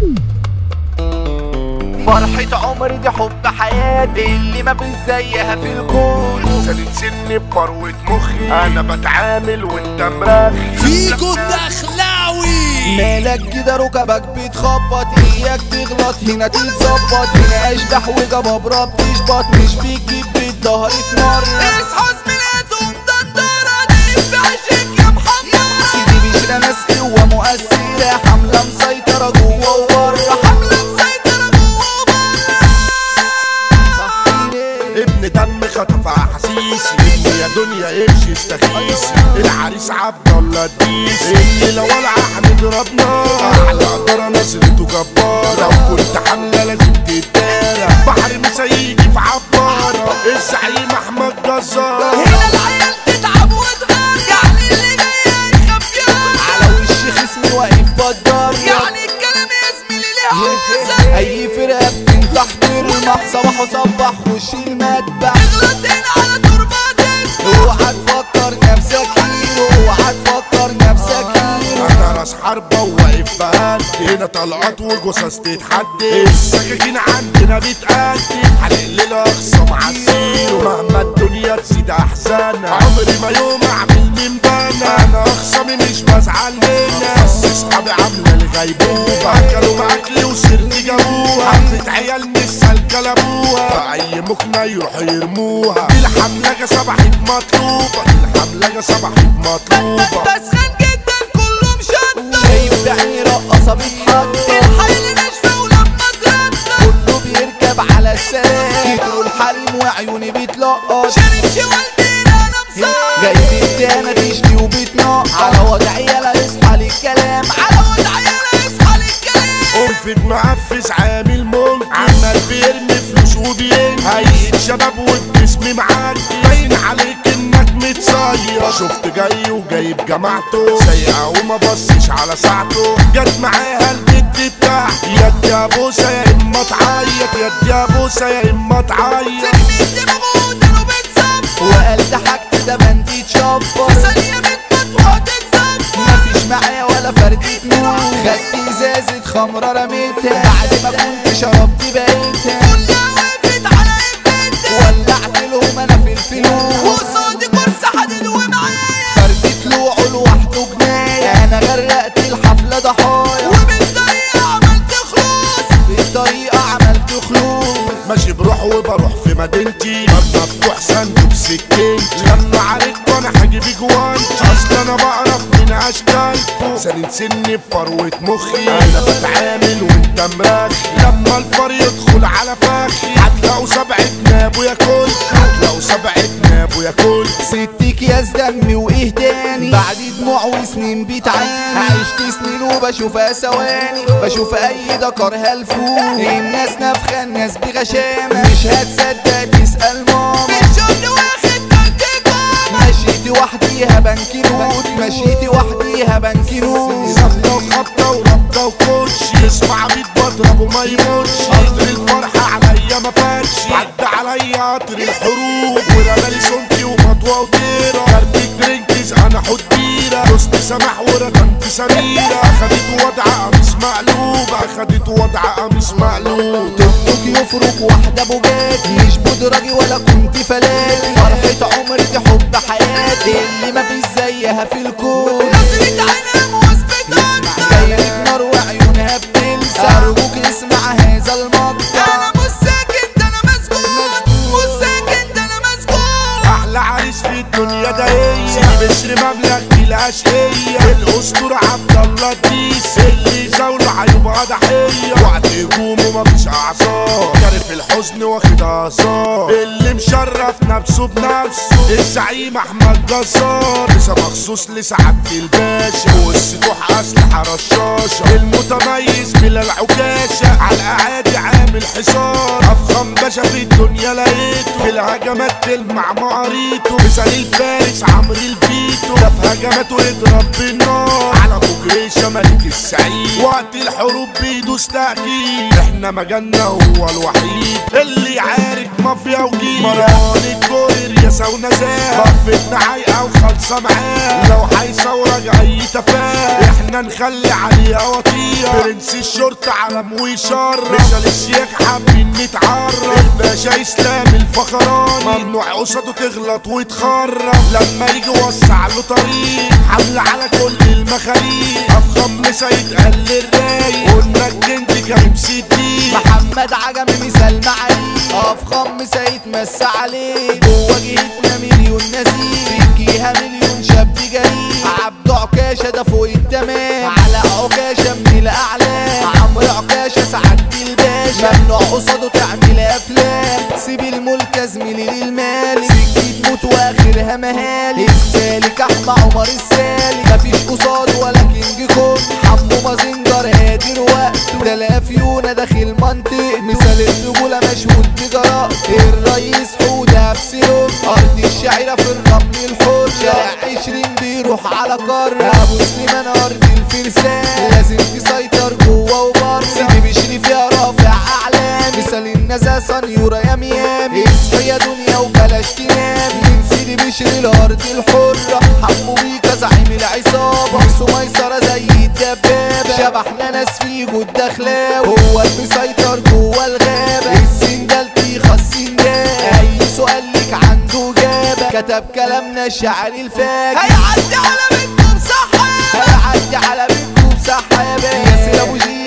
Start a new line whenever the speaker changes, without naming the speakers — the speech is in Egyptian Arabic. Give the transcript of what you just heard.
فرحة عمري دي حب حياتي اللي ما فيش زيها في الكون
سنة سني بفروة مخي انا بتعامل وانت مرخي
فيكو الدخلاوي
مالك كده ركبك بتخبط اياك تغلط هنا تتظبط هنا اشبح وجبابرة بتشبط مش بيجيب بالظهر في مرة
اصحى زميلاتهم دندرة دي في عشق يا محمد
سيدي بيشرى ناس قوة مؤثرة حملة مسيطرة جوه وبره
حملة مسيطرة جوه وبره
ابن دم خطف احاسيسي اللي يا دنيا امشي استخيسي العريس عبد الله الديسي اللي لو ولع هنضربنا اعلى قدرة نصرته جبارة لو كنت حملة لازم تتدارى بحر مسيجي في عبارة الزعيم احمد جزار
هنا العيال تتعب وتغار يعني اللي جاي يخاف يقف
على وش خصمي واقف بدار
يعني الكلام يا زميلي ليه حافظة
اي فرقة بتنجح ترمح صباح وصبح وش المدبح
اغلط هنا على تربة اسمه
اوعى تفكر نفسك هيرو اوعى تفكر نفسك هيرو
انا راس حربة وواقف بهدي هنا طلقات وجثث تتحدي السكاكين عندنا بتقدم هنقلل اقصى مع الزيرو مهما الدنيا تزيد احزانها عمري ما يوم اعمل من بنا انا اخصامي مش بزعل منها بس اصحابي عامله الغيبوبه اكلوا باكلي وسرت جابوها عملت عيال مثل كلبوها فاي مكنه يروحوا يرموها دي الحمله جا صبحت مطلوبه دي الحمله جا صبحت مطلوبه
بسخن جدا كله مشطب
شايف بعيني رقصة بتحط
الحيل ناشفة ولما تربى
كله بيركب على السلام كتروا الحريم وعيوني بتلقط
شارب شوالدين انا مصاب
جاي بنتانة تشتي وبتنق على وضع يلا اصحى للكلام
على وضع يلا اصحى للكلام
قرفة معفز عامل ممكن عمال بيرمي فلوس وبينجز هيئة شباب والجسم معدي باين عليك انك متصير شفت جاي وجايب جماعته سايقة وما بصش على ساعته جت معاها البت بتاعتي يا يا بوسة يا اما تعيط يا يا بوسة يا اما تعيط
سكنت دماغه ودانه بتصفى
وقال ده حاجتي ده بندي تشفر
في ثانية بتموت وهتتصفى
مفيش معايا ولا فردة نور خدت ازازة خمرة رميتها بعد ما كنت شربت بقيتها
كلها وقفت على قمتها
ولعت لهم انا في الفلوس
وقصادي كرسي حديد ومعايا
فردة طلوعه لوحده جناية انا غرقت الحفلة ضحايا
وبالطريقة عملت خلوص
بالطريقة عملت خلوص
ماشي بروح وبروح في مدينتي باب مفتوح صندوق سكينتي لما عليك وانا هجيب جوانتي اصل انا بعرف من اشكالكم سنين سني بفروة مخي انا بتعامل وانت مرخي لما الفار يدخل على فخي هتلاقوا سبعة نابو ياكل هتلاقوا سبعة نابو ياكل
ستك يا دمي وايه تاني بعد دموع وسنين بتعاني عشت سنين وبشوفها ثواني بشوف اي دكر هلفوت الناس نفخه الناس بغشامه مش هتصدق تسال ماما
في الشغل واخد كارتيكون
مشيتي وحديها بنكنوت مشيتي وحديها بنكنوت
صفقة وخبطة وربطة وكوتشي يسمع بيت بضرب وما يموتش قطر الفرحة عليا ما فاتش عدى عليا قطر الحروب ورمالي سمتي ومطوة وطيرة كارتيك درينكز انا حديرة دوست سماح وركنت سميرة اخدت وضع قميص مقلوب اخدت وضع قميص مقلوب
توك توك يفرق واحدة بوجات مش بودراجي ولا كنت فلات فرحة عمري دي حب حياتي اللي ما فيش زيها في الكون
نظرة عينها موثبة
جاية نار وعيونها بتلسع أرجوك اسمع هذا المقطع
انا مش ساكت ده انا مسكون مش ساكت ده انا مسكون
احلى عريس في الدنيا ده هي سيدي بشر مبلغ بلاش هي الاسطورة عبد الله الديس اللي زاوله هيبقى ضحية وقت هجومه مفيش اعصاب كارف الحزن واخد اعصاب اللي مشرف نفسه بنفسه الزعيم احمد جزار لسه مخصوص لسعادة الباشا والسطوح اسلحة رشاشة المتميز بلا العكاشة على الاعادي عامل حصار افخم باشا في الدنيا لقيته في الهجمات تلمع معاريته مثال الفارس عمرو الفيتو ده في هجماته يضرب بالنار على ابو جريشه ملك السعيد وقت الحروب بيدوس تأكيد احنا مجالنا هو الوحيد اللي عارك مافيا وجيل مروان الكوير يا سونا زاد بفتنا عايقه وخالصه معاه لو هيصورك اي تفاهه احنا نخلي عليها وطيه برنس الشرطه علم ويشرف مثال الشيخ حابين نتعرف الباشا اسلام الفخراني ممنوع قصاده تغلط وتخرف لما يجي وسع له طريق حمله على كل المخاريق افخم مسا يتقل الرايق قلنا الجندي كريم سيدي
محمد عجمي مثال معالي افخم سيتمس عليه جوه جهتنا مليون نزيل في الجهه مليون شاب جريء عبده عكاشه ده فوق التمام على عكاشه من الاعلام عمرو عكاشه سعد الباشا ممنوع قصاده تعمل افلام سيب الملك يا زميلي للمالك سكت موت واخرها مهالك السالك احمد عمر السالك مفيش قصاد ولا كينج كونج حمو مازنجر هادر وقته ده لافيونا داخل منطق مثال الرجولة مشهود بجراءته الرئيس حودة ابسلون ارض الشعيرة في الرمل الحر شارع عشرين بيروح على قارة ابو سليمان ارض الفرسان لازم تسيطر جوه وبره سيدي بشري فيها رافع اعلام مثال النزا سنيورة يا ميامي اصحي يا دنيا وبلاش تنام من سيدي بشري الارض الحرة حمو بيكا زعيم العصابة نفسه ميسرة زي الدبابة شبحنا ناس فيه جود دخلاوي هو المسيطر جوه الغابة السنجال تيخة السنجال اي سؤال ليك عنده اجابة كتب كلامنا الشاعر الفاجر
هيعدي على بيتكم صح
هيعدي على بيتكم سحابة ياسر ابو جيل